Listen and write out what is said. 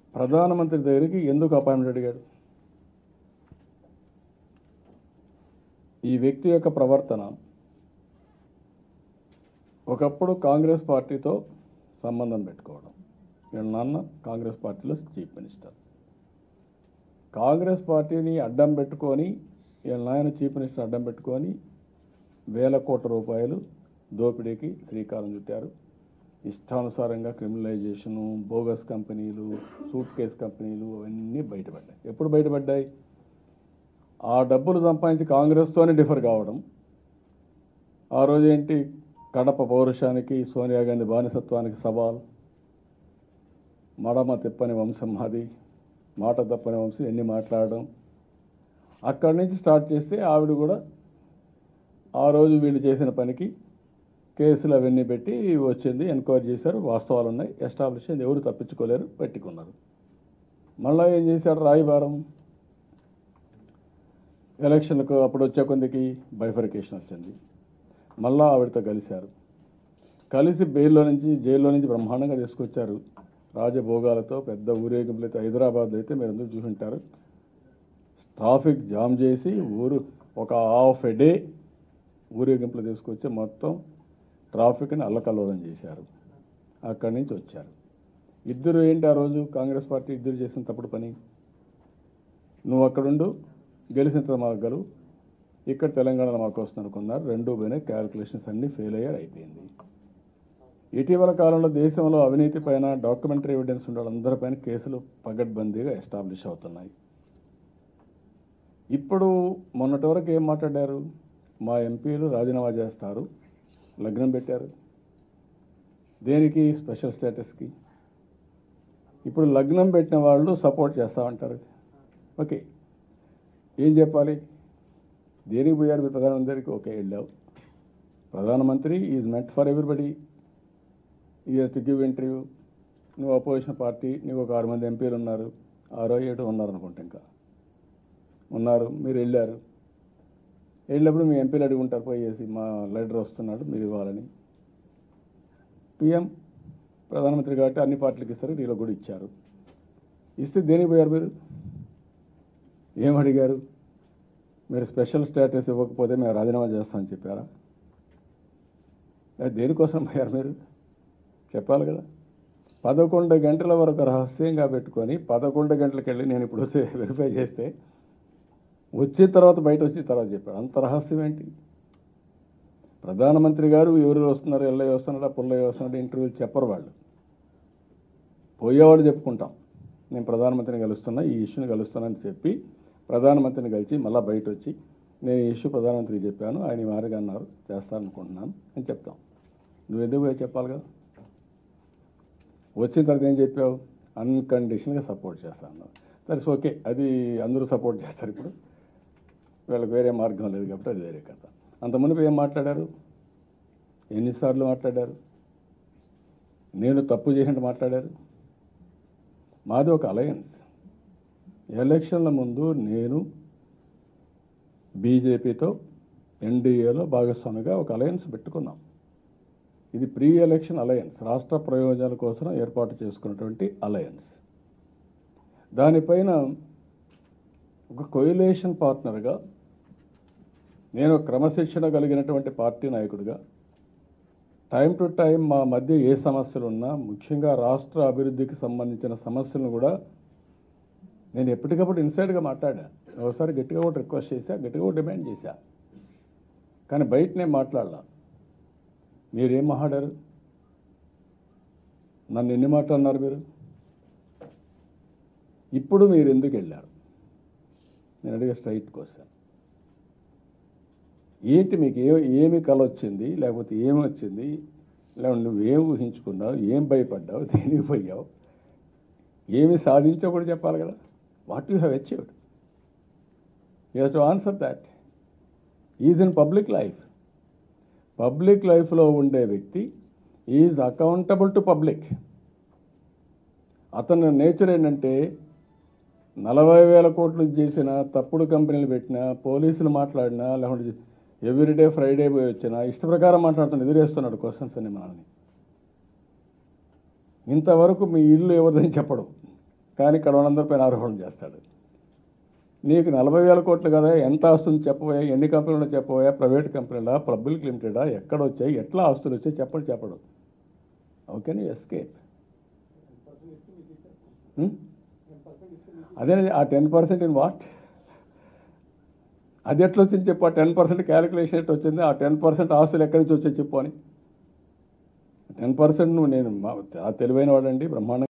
ప్రధానమంత్రి దగ్గరికి ఎందుకు అపాయింట్మెంట్ అడిగాడు ఈ వ్యక్తి యొక్క ప్రవర్తన ఒకప్పుడు కాంగ్రెస్ పార్టీతో సంబంధం పెట్టుకోవడం వీళ్ళ నాన్న కాంగ్రెస్ పార్టీలో చీఫ్ మినిస్టర్ కాంగ్రెస్ పార్టీని అడ్డం పెట్టుకొని వీళ్ళ నాయన చీఫ్ మినిస్టర్ అడ్డం పెట్టుకొని వేల కోట్ల రూపాయలు దోపిడీకి శ్రీకారం చుట్టారు ఇష్టానుసారంగా criminalization bogus companies suitcase companies అవన్నీ బయటపడ్డాయి ఎప్పుడు బయటపడ్డాయి ఆ డబ్బులు సంపాదించి కాంగ్రెస్తోనే డిఫర్ కావడం ఆ రోజు ఏంటి కడప పౌరుషానికి సోనియా గాంధీ బానిసత్వానికి సవాల్ మడమ తిప్పని వంశం మాది మాట తప్పని వంశం ఎన్ని మాట్లాడడం అక్కడి నుంచి స్టార్ట్ చేస్తే ఆవిడ కూడా ఆ రోజు వీళ్ళు చేసిన పనికి కేసులు అవన్నీ పెట్టి వచ్చింది ఎంక్వైరీ చేశారు వాస్తవాలు ఉన్నాయి ఎస్టాబ్లిష్ అయింది ఎవరు తప్పించుకోలేరు పెట్టుకున్నారు మళ్ళీ ఏం చేశారు రాయబారం ఎలక్షన్లకు అప్పుడు వచ్చే కొందికి బైఫర్కేషన్ వచ్చింది మళ్ళా ఆవిడతో కలిశారు కలిసి బెయిల్లో నుంచి జైల్లో నుంచి బ్రహ్మాండంగా తీసుకొచ్చారు రాజభోగాలతో పెద్ద ఊరేగింపులతో హైదరాబాద్లో అయితే మీరు అందరూ చూసుంటారు ట్రాఫిక్ జామ్ చేసి ఊరు ఒక హాఫ్ ఎ డే ఊరేగింపులు తీసుకొచ్చి మొత్తం ట్రాఫిక్ని అల్లకల్లోలం చేశారు అక్కడి నుంచి వచ్చారు ఇద్దరు ఏంటి ఆ రోజు కాంగ్రెస్ పార్టీ ఇద్దరు చేసిన తప్పుడు పని నువ్వు అక్కడుండు గెలిచిన తర్వాత మాకు గెలువు ఇక్కడ తెలంగాణలో మాకు వస్తుంది అనుకున్నారు రెండు పోయినాయి క్యాలిక్యులేషన్స్ అన్నీ ఫెయిల్ అయ్యారు అయిపోయింది ఇటీవల కాలంలో దేశంలో అవినీతి పైన డాక్యుమెంటరీ ఎవిడెన్స్ ఉన్న వాళ్ళందరిపైన కేసులు పగడ్బందీగా ఎస్టాబ్లిష్ అవుతున్నాయి ఇప్పుడు మొన్నటి వరకు ఏం మాట్లాడారు మా ఎంపీలు రాజీనామా చేస్తారు లగ్నం పెట్టారు దేనికి స్పెషల్ స్టేటస్కి ఇప్పుడు లగ్నం పెట్టిన వాళ్ళు సపోర్ట్ చేస్తామంటారు ఓకే ఏం చెప్పాలి దేనికి పోయారు మీరు ప్రధానమంత్రికి ఓకే వెళ్ళావు ప్రధానమంత్రి ఈజ్ మెట్ ఫర్ ఎవ్రీబడి ఈ హెస్ టు గివ్ ఇంటర్వ్యూ నువ్వు అపోజిషన్ పార్టీ నీకు ఒక ఆరు మంది ఎంపీలు ఉన్నారు ఆరో ఏడు ఉన్నారు అనుకుంటా ఇంకా ఉన్నారు మీరు వెళ్ళారు వెళ్ళినప్పుడు మీ ఎంపీలు అడుగుంటారు పోయేసి మా లీడర్ వస్తున్నాడు మీరు ఇవ్వాలని పిఎం ప్రధానమంత్రి కాబట్టి అన్ని పార్టీలకు ఇస్తారు నీలో కూడా ఇచ్చారు ఇస్తే దేనికి పోయారు మీరు ఏం అడిగారు మీరు స్పెషల్ స్టేటస్ ఇవ్వకపోతే మేము రాజీనామా చేస్తామని చెప్పారా లేదా దేనికోసం పోయారు మీరు చెప్పాలి కదా పదకొండు గంటల వరకు రహస్యంగా పెట్టుకొని పదకొండు గంటలకు వెళ్ళి నేను ఇప్పుడు వచ్చి వెరిఫై చేస్తే వచ్చిన తర్వాత బయట వచ్చిన తర్వాత చెప్పాడు అంత రహస్యం ఏంటి ప్రధానమంత్రి గారు ఎవరు వస్తున్నారు ఎల్లయ్య వస్తున్నాడా పుల్లయ్య వస్తున్నాడా ఇంటర్వ్యూలు చెప్పరు వాళ్ళు పోయేవాళ్ళు చెప్పుకుంటాం నేను ప్రధానమంత్రిని కలుస్తున్నా ఈ ఇష్యూని కలుస్తున్నానని చెప్పి ప్రధానమంత్రిని కలిసి మళ్ళీ బయట వచ్చి నేను ఈ ఇష్యూ ప్రధానమంత్రికి చెప్పాను ఆయన ఈ మారిగా అన్నారు చేస్తాననుకుంటున్నాను అని చెప్తాం నువ్వు ఎందుకు పోయి చెప్పాలి కదా వచ్చిన తర్వాత ఏం చెప్పావు అన్కండిషన్గా సపోర్ట్ చేస్తాను దట్స్ ఓకే అది అందరూ సపోర్ట్ చేస్తారు ఇప్పుడు వీళ్ళకి వేరే మార్గం లేదు కాబట్టి అది వేరే కథ అంత మునుపు ఏం మాట్లాడారు ఎన్నిసార్లు మాట్లాడారు నేను తప్పు చేసినట్టు మాట్లాడారు మాది ఒక అలయన్స్ ఎలక్షన్ల ముందు నేను బీజేపీతో ఎన్డీఏలో భాగస్వామిగా ఒక అలయన్స్ పెట్టుకున్నాం ఇది ప్రీ ఎలక్షన్ అలయన్స్ రాష్ట్ర ప్రయోజనాల కోసం ఏర్పాటు చేసుకున్నటువంటి అలయన్స్ దానిపైన ఒక కొయిలేషన్ పార్ట్నర్గా నేను క్రమశిక్షణ కలిగినటువంటి పార్టీ నాయకుడిగా టైం టు టైం మా మధ్య ఏ సమస్యలు ఉన్నా ముఖ్యంగా రాష్ట్ర అభివృద్ధికి సంబంధించిన సమస్యలను కూడా నేను ఎప్పటికప్పుడు ఇన్సైడ్గా మాట్లాడా ఒకసారి గట్టిగా కూడా రిక్వెస్ట్ చేశా గట్టిగా కూడా డిమాండ్ చేశా కానీ బయట నేను మాట్లాడలా మీరేం మాట్లాడారు నన్ను ఎన్ని మాటలు అన్నారు మీరు ఇప్పుడు మీరు ఎందుకు వెళ్ళారు నేను అడిగే స్ట్రైట్ క్వశ్చన్ ఏంటి మీకు ఏ ఏమి కల వచ్చింది లేకపోతే ఏమి వచ్చింది లేకపోతే నువ్వు ఏం ఊహించుకున్నావు ఏం భయపడ్డావు దేనికి పోయావు ఏమి సాధించావు కూడా చెప్పాలి కదా what you have achieved you have to answer that is in public life public లైఫ్లో ఉండే వ్యక్తి ఈజ్ అకౌంటబుల్ టు పబ్లిక్ అతని నేచర్ ఏంటంటే నలభై వేల కోట్లు చేసిన తప్పుడు కంపెనీలు పెట్టినా పోలీసులు మాట్లాడినా లేకుంటే ఎవ్రీడే ఫ్రైడే పోయి వచ్చినా ఇష్ట ప్రకారం మాట్లాడుతున్న ఎదురేస్తున్నాడు క్వశ్చన్స్ అన్ని మనల్ని ఇంతవరకు మీ ఇల్లు ఎవరిదని చెప్పడం కానీ ఇక్కడ వాళ్ళందరిపైన ఆరోపణ చేస్తాడు నీకు నలభై వేల కోట్లు కదా ఎంత ఆస్తుంది చెప్పబోయా ఎన్ని కంపెనీలు చెప్పబోయా ప్రైవేట్ కంపెనీలా పబ్లిక్ లిమిటెడా ఎక్కడ వచ్చాయి ఎట్లా ఆస్తులు వచ్చాయి చెప్పడు చెప్పడు ఓకే నీ ఎస్కేప్ అదే ఆ టెన్ పర్సెంట్ ఇన్ వాట్ అది ఎట్లా వచ్చింది చెప్పు ఆ టెన్ పర్సెంట్ క్యాలిక్యులేషన్ ఎట్లా వచ్చింది ఆ టెన్ పర్సెంట్ ఆస్తులు ఎక్కడి నుంచి వచ్చాయి చెప్పు అని టెన్ పర్సెంట్ నువ్వు నేను మా- చాలా తెలివైన వాడండి బ్రహ్మాండంగా